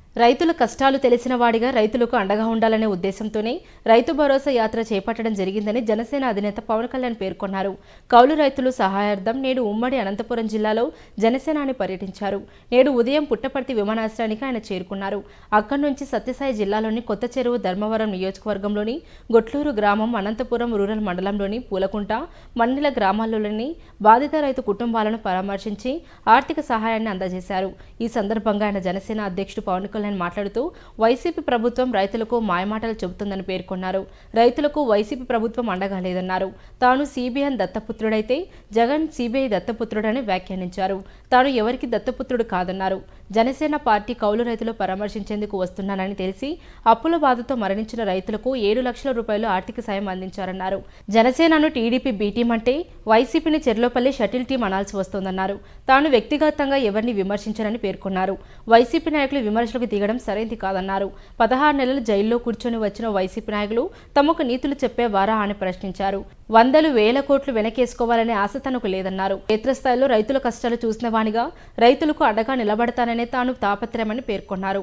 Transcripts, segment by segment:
రైతుల కష్టాలు తెలిసిన వాడిగా రైతులకు అండగా ఉండాలనే ఉద్దేశంతోనే రైతు భరోసా యాత్ర చేపట్టడం జరిగిందని జనసేన అధినేత పవన్ కళ్యాణ్ పేర్కొన్నారు కౌలు రైతులు సహాయార్థం నేడు ఉమ్మడి అనంతపురం జిల్లాలో జనసేనాని పర్యటించారు నేడు ఉదయం పుట్టపర్తి విమానాశ్రయానికి ఆయన చేరుకున్నారు అక్కడి నుంచి సత్యసాయి జిల్లాలోని కొత్త చెరువు ధర్మవరం నియోజకవర్గంలోని గొట్లూరు గ్రామం అనంతపురం రూరల్ మండలంలోని పూలకుంట మండల గ్రామాల్లోని బాధిత రైతు కుటుంబాలను పరామర్శించి ఆర్థిక సహాయాన్ని అందజేశారు ఈ సందర్భంగా ఆయన జనసేన అధ్యక్షుడు పవన్ కళ్యాణ్ మాట్లాడుతూ వైసీపీ ప్రభుత్వం రైతులకు మాయమాటలు చెబుతుందని పేర్కొన్నారు రైతులకు వైసీపీ ప్రభుత్వం అండగా లేదన్నారు తాను సిబిఎన్ దత్తపుత్రుడైతే జగన్ సిబిఐ దత్తపుత్రుడని వ్యాఖ్యానించారు తాను ఎవరికి దత్తపుత్రుడు కాదన్నారు జనసేన పార్టీ కౌలు రైతులు పరామర్శించేందుకు వస్తున్నానని తెలిసి అప్పుల బాధతో మరణించిన రైతులకు ఏడు లక్షల రూపాయలు ఆర్థిక సాయం అందించారన్నారు జనసేనను టీడీపీ బీ టీం అంటే వైసీపీని చెర్లోపల్లి షటిల్ టీం అనాల్సి వస్తోందన్నారు తాను వ్యక్తిగతంగా ఎవరిని విమర్శించనని పేర్కొన్నారు వైసీపీ నాయకులు విమర్శలకు దిగడం సరైంది కాదన్నారు పదహారు నెలలు జైల్లో కూర్చొని వచ్చిన వైసీపీ నాయకులు తమకు నీతులు చెప్పేవారా అని ప్రశ్నించారు వందలు వేల కోట్లు వెనకేసుకోవాలనే ఆశ తనకు లేదన్నారు క్షేత్రస్థాయిలో రైతుల కష్టాలు చూసిన వానిగా రైతులకు అండగా నిలబడతాననే తాను తాపత్రయమని పేర్కొన్నారు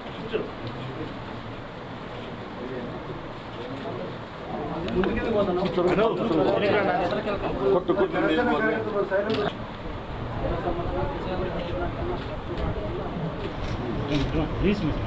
Please, miss.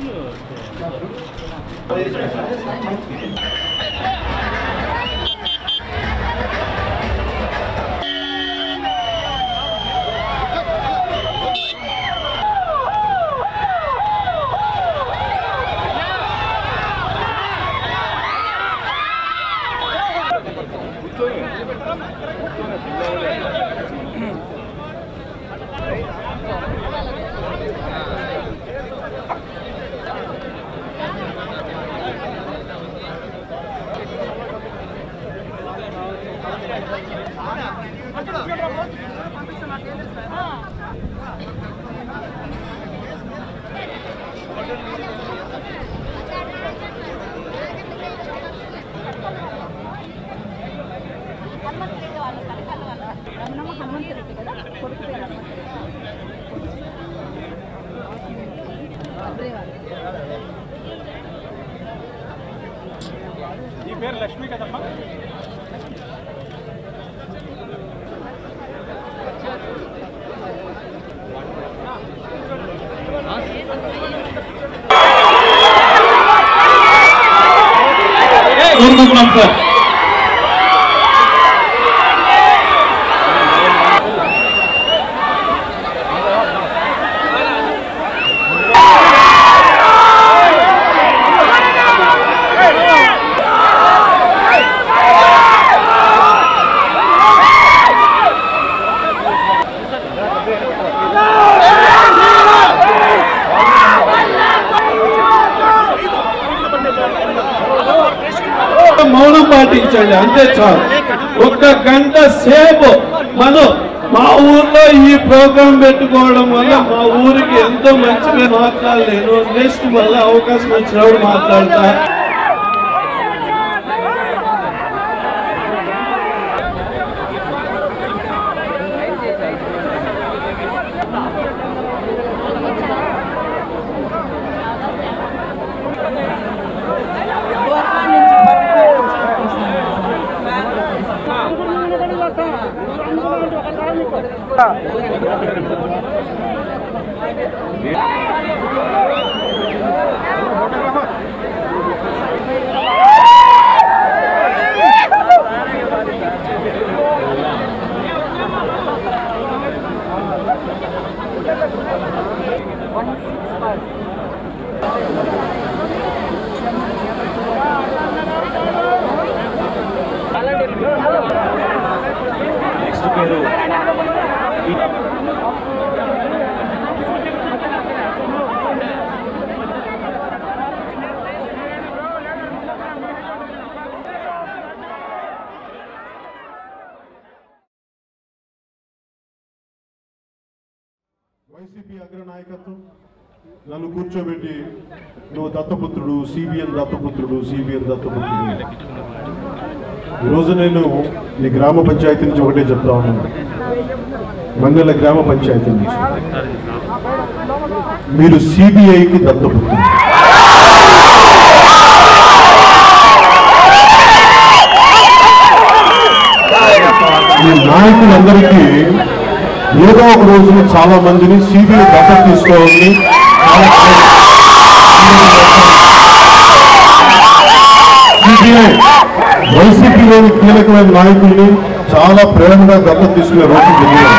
నీ పేరు లక్ష్మి కదమ్మా కోరుకుంటున్నాం సార్ మౌనం పాటించండి అంతే చాలు ఒక్క గంట సేపు మనం మా ఊర్లో ఈ ప్రోగ్రాం పెట్టుకోవడం వల్ల మా ఊరికి ఎంతో మంచిగా మాట్లాడలేను నెక్స్ట్ మళ్ళీ అవకాశం వచ్చినప్పుడు మాట్లాడతా వైసీపీ అగ్ర నాయకత్వం నన్ను కూర్చోబెట్టి నువ్వు దత్తపుత్రుడు సిబిఎన్ దత్తపుత్రుడు సిబిఎన్ దత్తపుత్రుడు ఈరోజు నేను ఈ గ్రామ పంచాయతీ నుంచి ఒకటే చెప్తా ఉన్నాను మండల గ్రామ పంచాయతీ నుంచి మీరు సిబిఐకి దత్తపుత్రులు ఈ నాయకులందరికీ ఏదో ఒక రోజున చాలా మందిని సిబిఐ దత్తత తీసుకోవాలని సిబిఐ వైసీపీలోని కీలకమైన నాయకుల్ని చాలా ప్రేమగా దత్తత తీసుకునే రోజు జరిగింది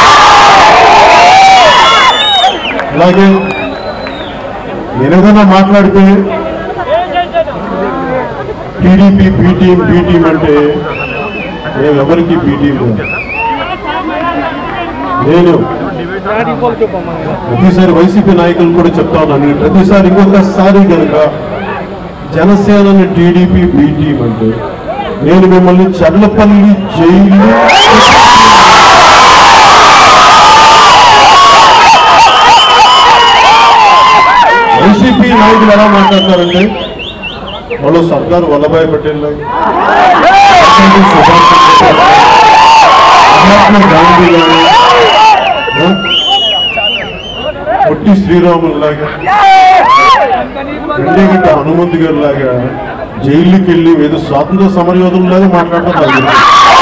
అలాగే నేను ఏదైనా మాట్లాడితే TDP B team B team అంటే మేము ఎవరికి బీ టీం నేను ప్రతిసారి వైసీపీ నాయకులు కూడా చెప్తా ఉన్నాను నేను ప్రతిసారి ఇంకొకసారి కనుక జనసేనని టీడీపీ బీ టీం అంటే నేను మిమ్మల్ని చర్లపల్లి జైలు వైసీపీ నాయకులు ఎలా మాట్లాడతారంటే వాళ్ళు సర్దార్ వల్లభాయ్ పటేల్ లాగా, నేతాజీ సుభాష్ చంద్రబోస్ లాగా, మహాత్మా గాంధీ లాగా, ఆ? పొట్టి శ్రీరాములు లాగా రెండేగంట హనుమంతు గారి లాగా జైలుకి వెళ్ళి ఏదో స్వాతంత్ర సమరయోధుల్లాగా మాట్లాడతారు నాకు తెలియదు.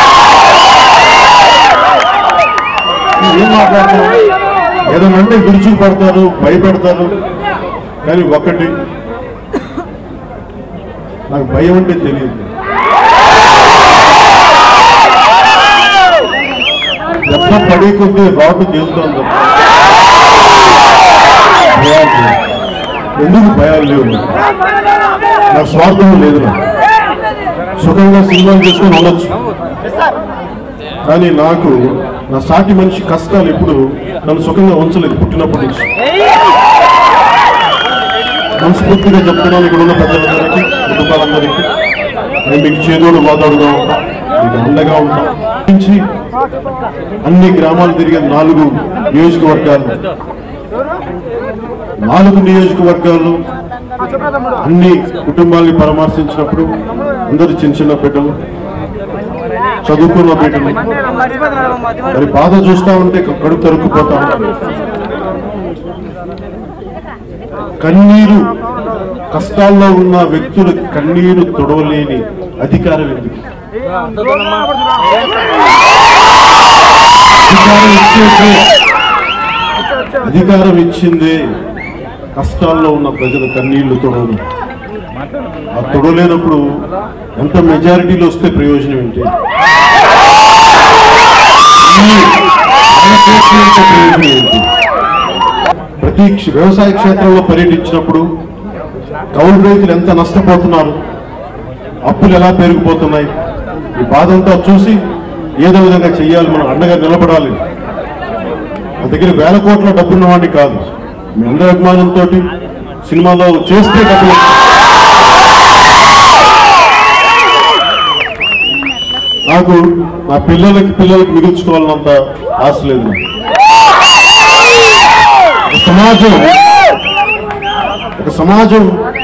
ఏం మాట్లాడతారు ఏదైనా అంటే విరుచుకు పడతారు భయపెడతారు కానీ ఒకటి నాకు భయం అంటే తెలియదు దెబ్బ పడే కొద్దీ రాటు తేలుతోంది తప్ప భయాలు లేవు. ఎందుకు భయాలు లేవు నాకు? నాకు స్వార్థం లేదు నాకు సుఖంగా సినిమాలు చేసుకొని ఉండొచ్చు కానీ నాకు నా సాటి మనిషి కష్టాలు ఎప్పుడు నన్ను సుఖంగా ఉంచలేదు పుట్టినప్పటి నుంచి మనస్ఫూర్తిగా చెప్తున్నాను ఇక్కడ ఉన్న పెద్దలందరికీ కుటుంబాలందరికీ నేను మీకు చేదోడు వాతాడుగా ఉంటాం మీకు అండగా ఉంటాం నుంచి అన్ని గ్రామాలు తిరిగే నాలుగు నియోజకవర్గాలు నాలుగు నియోజకవర్గాలు అన్ని కుటుంబాల్ని పరామర్శించినప్పుడు అందరూ చిన్న చిన్న బిడ్డలు చదువుకున్న బిడ్డలు మరి బాధ చూస్తా ఉంటే కడుపు తరుక్కుపోతా ఉంటారు కన్నీరు కష్టాల్లో ఉన్న వ్యక్తులు కన్నీరు తొడవలేని అధికారం ఎందుకు అధికారం ఇచ్చేసి అధికారం ఇచ్చింది కష్టాల్లో ఉన్న ప్రజల కన్నీళ్లు తొడవలు ఆ తొడవలేనప్పుడు ఎంత మెజారిటీలో వస్తే ప్రయోజనం ఏంటి ఈ మనకేసి ఎంత ప్రయోజనం ఏంటి ప్రతి క్ష- వ్యవసాయ క్షేత్రంలో పర్యటించినప్పుడు కౌలు రైతులు ఎంత నష్టపోతున్నారు అప్పులు ఎలా పెరిగిపోతున్నాయి ఈ బాధంతా చూసి ఏదో విధంగా చెయ్యాలి మనం అండగా నిలబడాలి నా దగ్గర వేల కోట్ల డబ్బున్న వాడిని కాదు మీ అందరి అభిమానంతో సినిమాలో చేస్తే డబ్బులు నాకు నా పిల్లలకి పిల్లలకి మిగిల్చుకోవాలన్నంత ఆశ లేదు నాకు. ఒక సమాజం ఒక సమాజం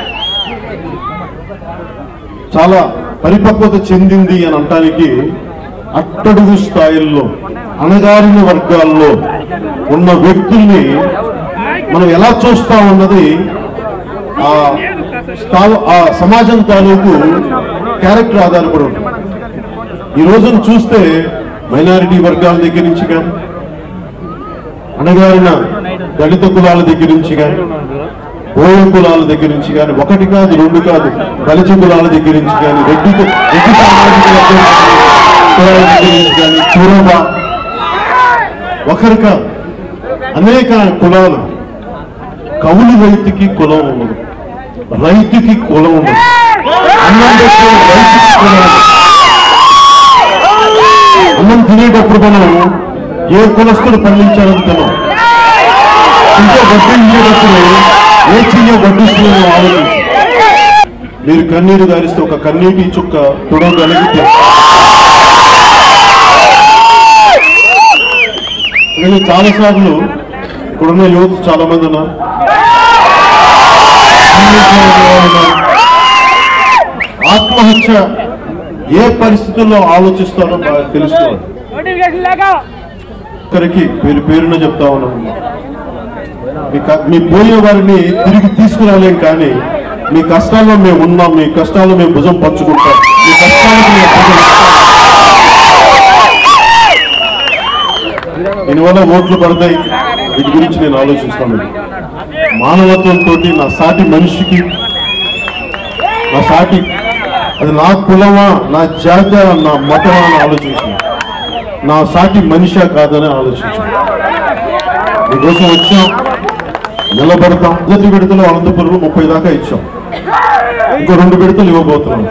చాలా పరిపక్వత చెందింది అని అనటానికి అట్టడుగు స్థాయిల్లో అణగారిన వర్గాల్లో ఉన్న వ్యక్తుల్ని మనం ఎలా చూస్తామన్నది ఆ స్థా- ఆ సమాజం తాలూకు క్యారెక్టర్ ఆధారపడి ఉంటుంది ఈ రోజున చూస్తే మైనారిటీ వర్గాల దగ్గర నుంచి కానీ అణగారిన దళిత కులాల దగ్గర నుంచి కానీ బోయ కులాల దగ్గర నుంచి కానీ ఒకటి కాదు రెండు కాదు దళిత కులాల దగ్గర నుంచి కానీ రెడ్డి కు- రెడ్డి సామాజిక వర్గం కులాల దగ్గర నుంచి కానీ కురబ ఒకరి కాదు అనేక కులాలు కవులు రైతుకి కులం ఉండదు రైతుకి కులం ఉండదు అన్నం పెట్టే రైతుకి కులం ఉండదు అన్నం తినేటప్పుడు మనం ఏ కులస్తుడు పండించాలని తినం ఇంకో వడ్డించేటప్పుడు ఏ చెయ్య వడ్డిస్తున్నామో ఆలోచించి మీరు కన్నీరు గారిస్తే ఒక కన్నీటి చుక్క తుడవగలిగితే నేను చాలాసార్లు ఇక్కడున్న యువత చాలా మంది ఉన్నారు ఉన్నారు. ఆత్మహత్య ఏ పరిస్థితుల్లో ఆలోచిస్తారో బాగా తెలుసుకోవాలి నోటిఫికేషన్ లేక ఒక్కరికి పేరు పేరున చెప్తా ఉన్నాను మీ క- మీ పోయిన వారిని తిరిగి తీసుకురాలేం కానీ మీ కష్టాల్లో మేము ఉన్నాం మీ కష్టాల్లో మేము భుజం పంచుకుంటాం మీ కష్టాలకు మేము భుజం ఇస్తాం. దీనివల్ల ఓట్లు పడతాయి వీటి గురించి నేను ఆలోచిస్తాను మానవత్వంతో నా సాటి మనిషికి నా సాటి అది నా కులమా నా జాత నా మతమా అని ఆలోచించాను నా సాటి మనిషా కాదని ఆలోచించాను మీకోసం వచ్చాం నిలబడతాం మొదటి విడతలో అనంతపురంలో ముప్పై దాకా ఇచ్చాం ఇంకో రెండు విడతలు ఇవ్వబోతున్నాం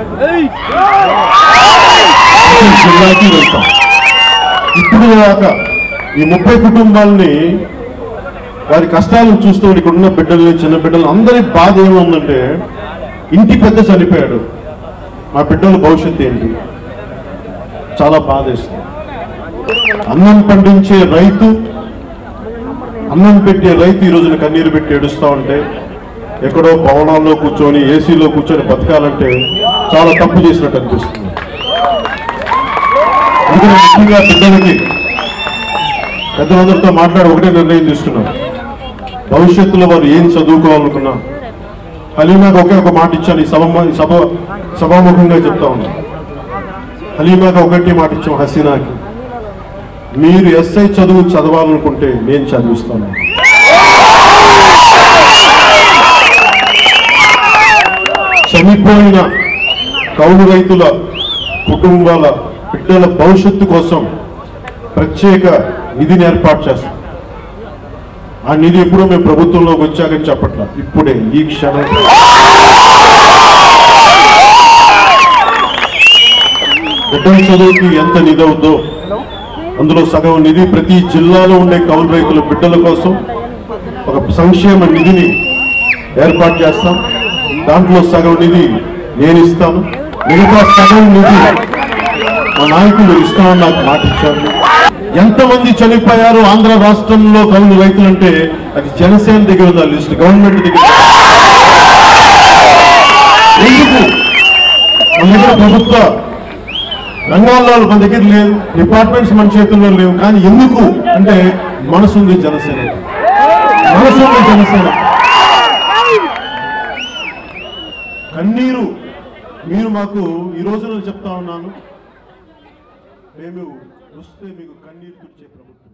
ప్రతి జిల్లాకి వెళ్తాం ఇప్పుడు దాకా ఈ ముప్పై కుటుంబాలని వారి కష్టాలను చూస్తూ ఇక్కడ ఉన్న బిడ్డల్ని చిన్న బిడ్డలు అందరి బాధ ఏముందంటే ఇంటి పెద్ద చనిపోయాడు మా బిడ్డల భవిష్యత్తు ఏంటి చాలా బాధ వేస్తుంది అన్నం పండించే రైతు అన్నం పెట్టే రైతు ఈ రోజున కన్నీరు పెట్టి ఏడుస్తా ఉంటే ఎక్కడో భవనాల్లో కూర్చొని ఏసీలో కూర్చొని బతకాలంటే చాలా తప్పు చేసినట్టు అనిపిస్తుంది అందుకని ముఖ్యంగా బిడ్డలకి పెద్దలందరితో మాట్లాడి ఒకటే నిర్ణయం తీసుకున్నాం భవిష్యత్తులో వారు ఏం చదువుకోవాలనుకున్నా హలీమాకి ఒకే ఒక మాట ఇచ్చాను ఈ సభ ఈ సభ సభాముఖంగా చెప్తా ఉన్నాను హలీమాకి ఒకటి మాట ఇచ్చాం హసీనాకి మీరు ఎస్ఐ చదువు చదవాలనుకుంటే నేను చదివిస్తాను చనిపోయిన కౌలు రైతుల కుటుంబాల బిడ్డల భవిష్యత్తు కోసం ప్రత్యేక నిధిని ఏర్పాటు చేస్తాం ఆ నిధి ఎప్పుడో మేము ప్రభుత్వంలోకి వచ్చాకని చెప్పట్ల ఇప్పుడే ఈ క్షణం బిడ్డల చదువుకి ఎంత నిధి అవుద్దో అందులో సగం నిధి ప్రతి జిల్లాలో ఉండే కౌలు రైతుల బిడ్డల కోసం ఒక సంక్షేమ నిధిని ఏర్పాటు చేస్తాం దాంట్లో సగం నిధి నేను ఇస్తాను మిగతా సగం నిధి మా నాయకులు ఇస్తామని నాకు మాట ఇచ్చారు ఎంతమంది చనిపోయారు ఆంధ్ర రాష్ట్రంలో కౌలు రైతులంటే అది జనసేన దగ్గర ఉంది ఆ లిస్ట్ గవర్నమెంట్ దగ్గర ఎందుకు మన దగ్గర ప్రభుత్వ రంగాల్లో మన దగ్గర లేదు డిపార్ట్మెంట్స్ మన చేతుల్లో లేవు కానీ ఎందుకు అంటే మనసుంది జనసేన మనసుంది జనసేన కన్నీరు మీరు మాకు ఈ రోజున చెప్తా ఉన్నాను మేము వస్తే మీకు కన్నీరు తుడిచే ప్రభుత్వం